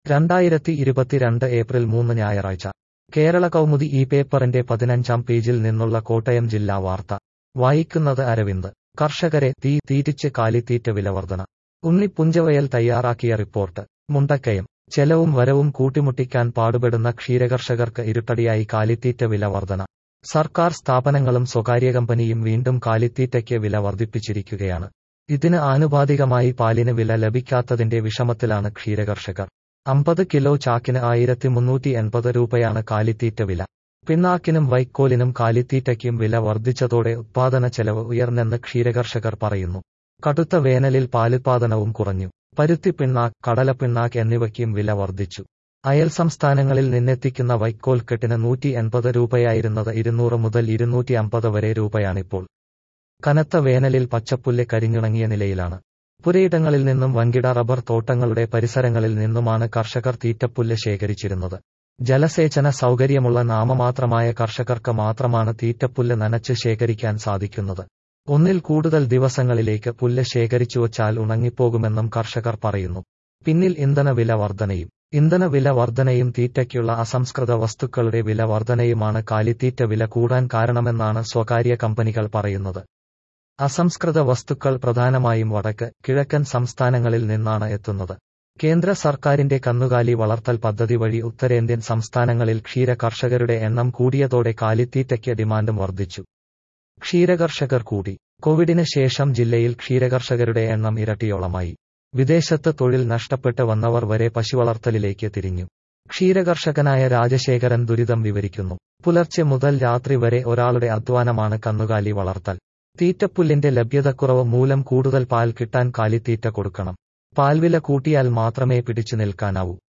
രണ്ടായിരത്തി ഇരുപത്തിരണ്ട് ഏപ്രിൽ മൂന്ന് ഞായറാഴ്ച കേരള കൗമുദി ഈ പേപ്പറിന്റെ പതിനഞ്ചാം പേജിൽ നിന്നുള്ള കോട്ടയം ജില്ലാ വാർത്ത വായിക്കുന്നത് അരവിന്ദ് കർഷകരെ തീ തീറ്റിച്ച് കാലിത്തീറ്റ വിലവർധന ഉണ്ണി പുഞ്ചവയൽ തയ്യാറാക്കിയ റിപ്പോർട്ട് മുണ്ടക്കയം ചെലവും വരവും കൂട്ടിമുട്ടിക്കാൻ പാടുപെടുന്ന ക്ഷീരകർഷകർക്ക് ഇരുട്ടടിയായി കാലിത്തീറ്റ വില വർധന സർക്കാർ സ്ഥാപനങ്ങളും സ്വകാര്യ കമ്പനിയും വീണ്ടും കാലിത്തീറ്റയ്ക്ക് വില വർദ്ധിപ്പിച്ചിരിക്കുകയാണ് ഇതിന് ആനുപാതികമായി പാലിന് വില ലഭിക്കാത്തതിന്റെ വിഷമത്തിലാണ് ക്ഷീരകർഷകർ അമ്പത് കിലോ ചാക്കിന് ആയിരത്തി മുന്നൂറ്റി എൺപത് രൂപയാണ് കാലിത്തീറ്റ വില പിണ്ണാക്കിനും വൈക്കോലിനും കാലിത്തീറ്റയ്ക്കും വില വർദ്ധിച്ചതോടെ ഉത്പാദന ചെലവ് ഉയർന്നെന്ന് ക്ഷീരകർഷകർ പറയുന്നു കടുത്ത വേനലിൽ പാലുത്പാദനവും കുറഞ്ഞു പരുത്തി പിണ്ണാക്ക് കടലപ്പിണ്ണാക്ക് എന്നിവയ്ക്കും വില വർദ്ധിച്ചു അയൽ സംസ്ഥാനങ്ങളിൽ നിന്നെത്തിക്കുന്ന വൈക്കോൽ കെട്ടിന് നൂറ്റി എൺപത് രൂപയായിരുന്നത് ഇരുന്നൂറ് മുതൽ ഇരുന്നൂറ്റി അമ്പത് വരെ രൂപയാണിപ്പോൾ കനത്ത വേനലിൽ പച്ചപ്പുല്ല് കരിഞ്ഞുണങ്ങിയ നിലയിലാണ് പുരയിടങ്ങളിൽ നിന്നും വൻകിട റബ്ബർ തോട്ടങ്ങളുടെ പരിസരങ്ങളിൽ നിന്നുമാണ് കർഷകർ തീറ്റപ്പുല്ല് ശേഖരിച്ചിരുന്നത് ജലസേചന സൗകര്യമുള്ള നാമമാത്രമായ കർഷകർക്ക് മാത്രമാണ് തീറ്റപ്പുല്ല് നനച്ച് ശേഖരിക്കാൻ സാധിക്കുന്നത് ഒന്നിൽ കൂടുതൽ ദിവസങ്ങളിലേക്ക് പുല്ല് ശേഖരിച്ചുവച്ചാൽ ഉണങ്ങിപ്പോകുമെന്നും കർഷകർ പറയുന്നു പിന്നിൽ ഇന്ധന വില വർധനയും ഇന്ധന വില വർധനയും തീറ്റയ്ക്കുള്ള അസംസ്കൃത വസ്തുക്കളുടെ വില വർധനയുമാണ് കാലിത്തീറ്റ വില കൂടാൻ കാരണമെന്നാണ് സ്വകാര്യ കമ്പനികൾ പറയുന്നത് അസംസ്കൃത വസ്തുക്കൾ പ്രധാനമായും വടക്ക് കിഴക്കൻ സംസ്ഥാനങ്ങളിൽ നിന്നാണ് എത്തുന്നത് കേന്ദ്ര സർക്കാരിന്റെ കന്നുകാലി വളർത്തൽ പദ്ധതി വഴി ഉത്തരേന്ത്യൻ സംസ്ഥാനങ്ങളിൽ ക്ഷീര കർഷകരുടെ എണ്ണം കൂടിയതോടെ കാലിത്തീറ്റയ്ക്ക് ഡിമാൻഡും വർദ്ധിച്ചു ക്ഷീരകർഷകർ കൂടി കോവിഡിന് ശേഷം ജില്ലയിൽ ക്ഷീരകർഷകരുടെ എണ്ണം ഇരട്ടിയോളമായി വിദേശത്ത് തൊഴിൽ നഷ്ടപ്പെട്ട് വന്നവർ വരെ പശുവളർത്തലിലേക്ക് തിരിഞ്ഞു ക്ഷീരകർഷകനായ രാജശേഖരൻ ദുരിതം വിവരിക്കുന്നു പുലർച്ചെ മുതൽ രാത്രി വരെ ഒരാളുടെ അധ്വാനമാണ് കന്നുകാലി വളർത്തൽ തീറ്റപ്പുല്ലിന്റെ ലഭ്യതക്കുറവ് മൂലം കൂടുതൽ പാൽ കിട്ടാൻ കാലിത്തീറ്റ കൊടുക്കണം പാൽവില കൂട്ടിയാൽ മാത്രമേ പിടിച്ചു നിൽക്കാനാവൂ